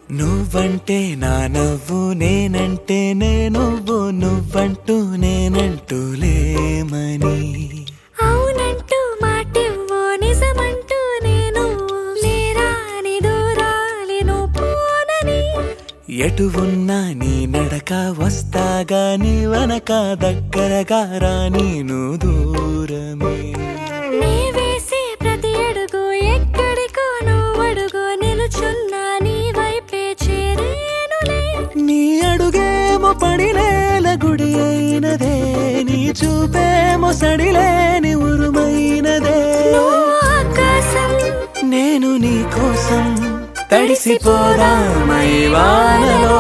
నువ్వంటే నా నవ్వు నేనంటే నే నువ్వు నువ్వంటూ నేనంటూ లేమని అవునంటూ మాటివ్వు నిజమంటూ నేను లేరాని దూరాలి నువ్వు పోనని ఎటు ఉన్నా నీ నడక వస్తాగా నీ వనక దగ్గరగా రాని నువ్వు దూరమే నీ వేసే ప్రతి అడుగు ఎక్కడికో నువ్వు అడుగు నిలుచున్నా నీ వైపే చేరేనులే నీ అడుగేమో పడినేల గుడి అయినదే నీ చూపేమో సడిలేని ఉరుమైనదే నువ్వు ఆకాశం నేను నీ కోసం తడిసిపోదామై వానలో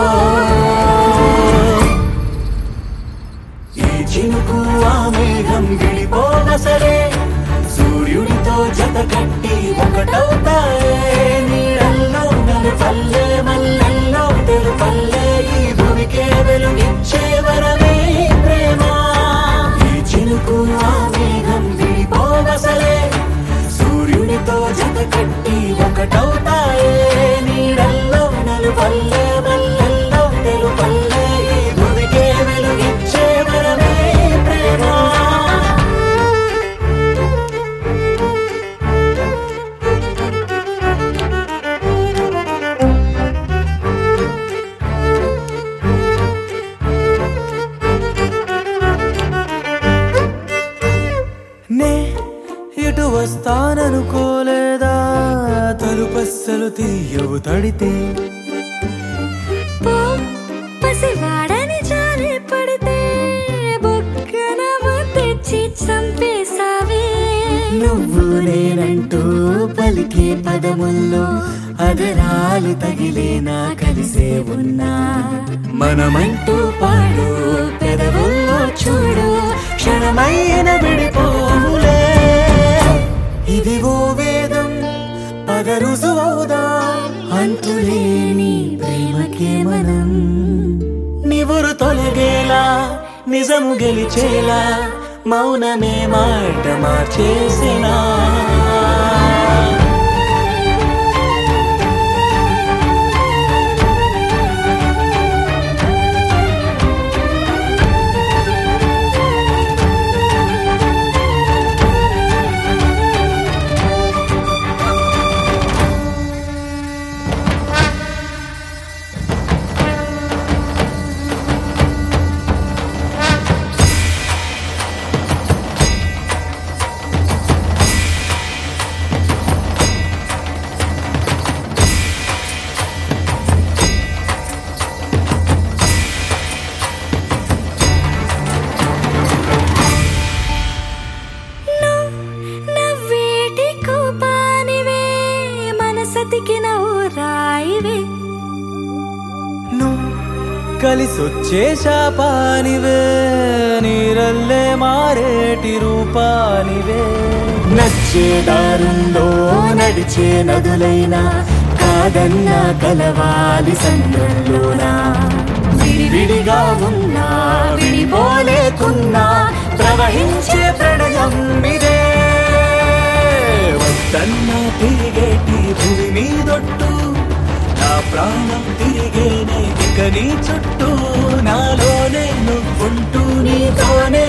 ఈ చినుకు ఆ మేఘం విడిపోవసరే సూర్యుడితో జత కట్టి ఒకటవుతాయే నీడల్లో నలు పల్లె మల్లెల్లో తెలు పల్లె ఈ భూమికే వెలుగిచ్చే వరమే ఈ ప్రేమ ఈ చినుకు ఆ మేఘం విడిపోవసలే సూర్యుడితో జత కట్టి ఒకటవుతాయే నీడల్లో నలు పల్లె మల్లెల్లో తెలు పల్లె ఈ భూమికే వెలుగిచ్చే వరమే ఈ ప్రేమ నే ఇటు వస్తాననుకోలేదా తలుపస్సలు తీయవు తడితే పో పసివాడని జాలి పడితే బొక్కన తెచ్చి చంపేశావే నువ్వు నేనంటూ పలికే పదముల్లో అదరాలు తగిలేనా కలిసే ఉన్నా మనమంటూ పాడు పెదవుల్లో చూడు క్షణమైన విడిపోవులే ఇది ఓ వేదం పగరుసు అవుదా అంతులేని ప్రేమకే మనం నివురు తొలగేలా నిజము గెలిచేలా మౌనమే మాట మార్చేసినా నవ్వేటి కోపానివే మనసతికి రాయివే నువ్వు కలిసొచ్చే శాపానివే నీరల్లే మారేటి రూపానివే నచ్చే దారుల్లో నడిచే నదులైనా కాదన్నా కలవాలి సంద్రంలోనా విడివిడిగా ఉన్నా విడిపోలేకున్నా ప్రవహించే ప్రణయం ఇదే వద్దన్నా తిరిగేటి భూమి మీదొట్టు నా ప్రాణం తిరిగేనే ఇక నీ చుట్టూ నాలోనే నువ్వుంటూ నీతోనే